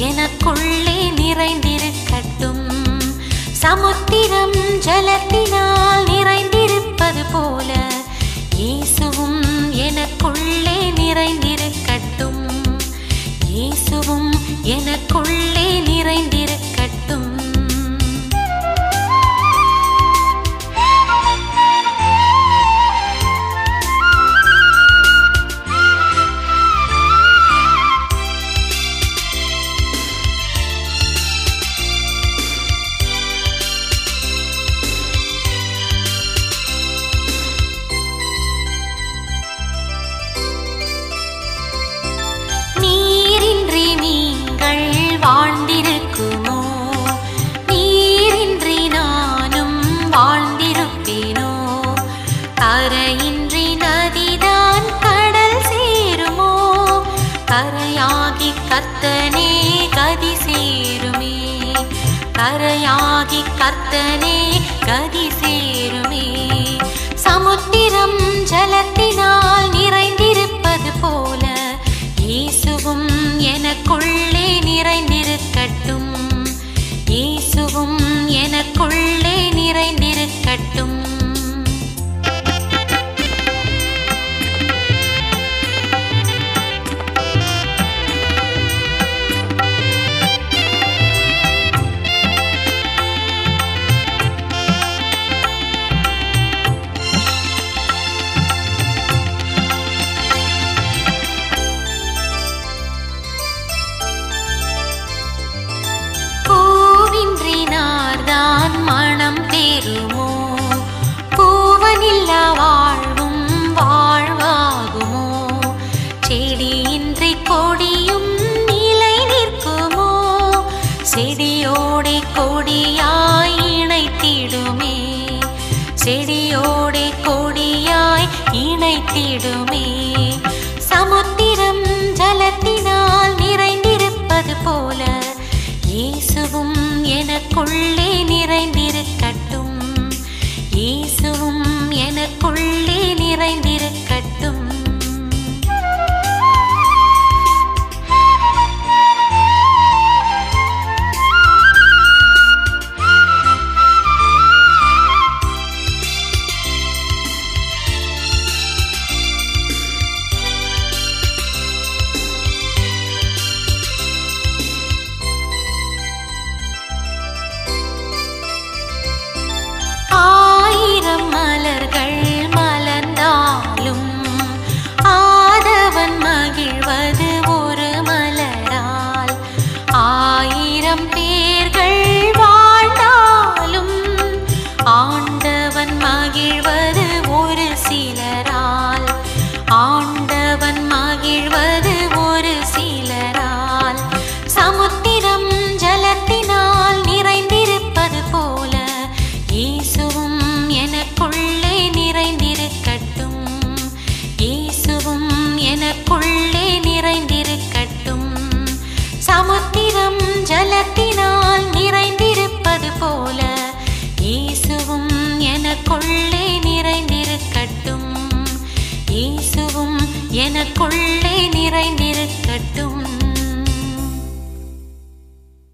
எனக்குள்ளே நிறைந்திருக்கட்டும் சமுத்திரம் ஜலத்தினால் நிறைந்திருப்பது போல இயேசுவும் எனக்குள்ளே நிறைந்திருக்கட்டும் இயேசுவும் எனக்குள்ளே நிறைந்திருக்கட்டும் நீரின்றி நீங்கள் வாழ்ந்திருக்குமோ நீரின்றி நானும் வாழ்ந்திருப்பேனோ கரையின்றி நதிதான் கடல் சேருமோ கரையாகி கர்த்தனே கதி சேருமே கரையாகி கர்த்தனே கதி சேருமே சமுத்திரம் ஜலத்தினால் நிறைந்திருப்பது போல இயேசுவும் எனக்குள்ளே நிறைந்திருக்கட்டும் இயேசுவும் எனக்குள்ளே நிறைந்திருக்கட்டும் பூவின்றி நார்தான் மனம் பெறுமோ பூவனில்லா வாழ்வும் வாழ்வாகுமோ செடியின்றி கொடியும் நிலை நிற்குமோ செடியோடே கொடியாய் இணைத்திடுமே செடியோடே கொடியாய் இணைத்திடுமே சமுத்திரம் ஜலத்தினால் நிறைந்திருப்பது போல இயேசுவும் எனக்குள்ளே நிறைந்திருக்கட்டும் இயேசுவும் எனக்குள்ளே நிறைந்திருக்கட்டும் ஆயிரம் மலர்கள் மலர்ந்தாலும் ஆதவன் மகிழ்வது ஒரு மலரால் ஆயிரம் பேர்கள் வாழ்ந்தாலும் ஆண்டவன் மகிழ்வது ஒரு சிலரால் ஆண்டவன் மகிழ்வது ஒரு சிலரால் சமுத்திரம் ஜலத்தினால் நிறைந்திருப்பது போல இயேசுவும் எனக்குள்ளே நிறைந்திருக்கட்டும் இயேசுவும் எனக்குள்ளே நிறைந்திருக்கட்டும் சமுத்திரம் ஜலத்தினால் நிறைந்திருப்பது போல இயேசுவும் எனக்குள்ளே நிறைந்திருக்கட்டும் இயேசுவும் எனக்குள்ளே நிறைந்திருக்கட்டும்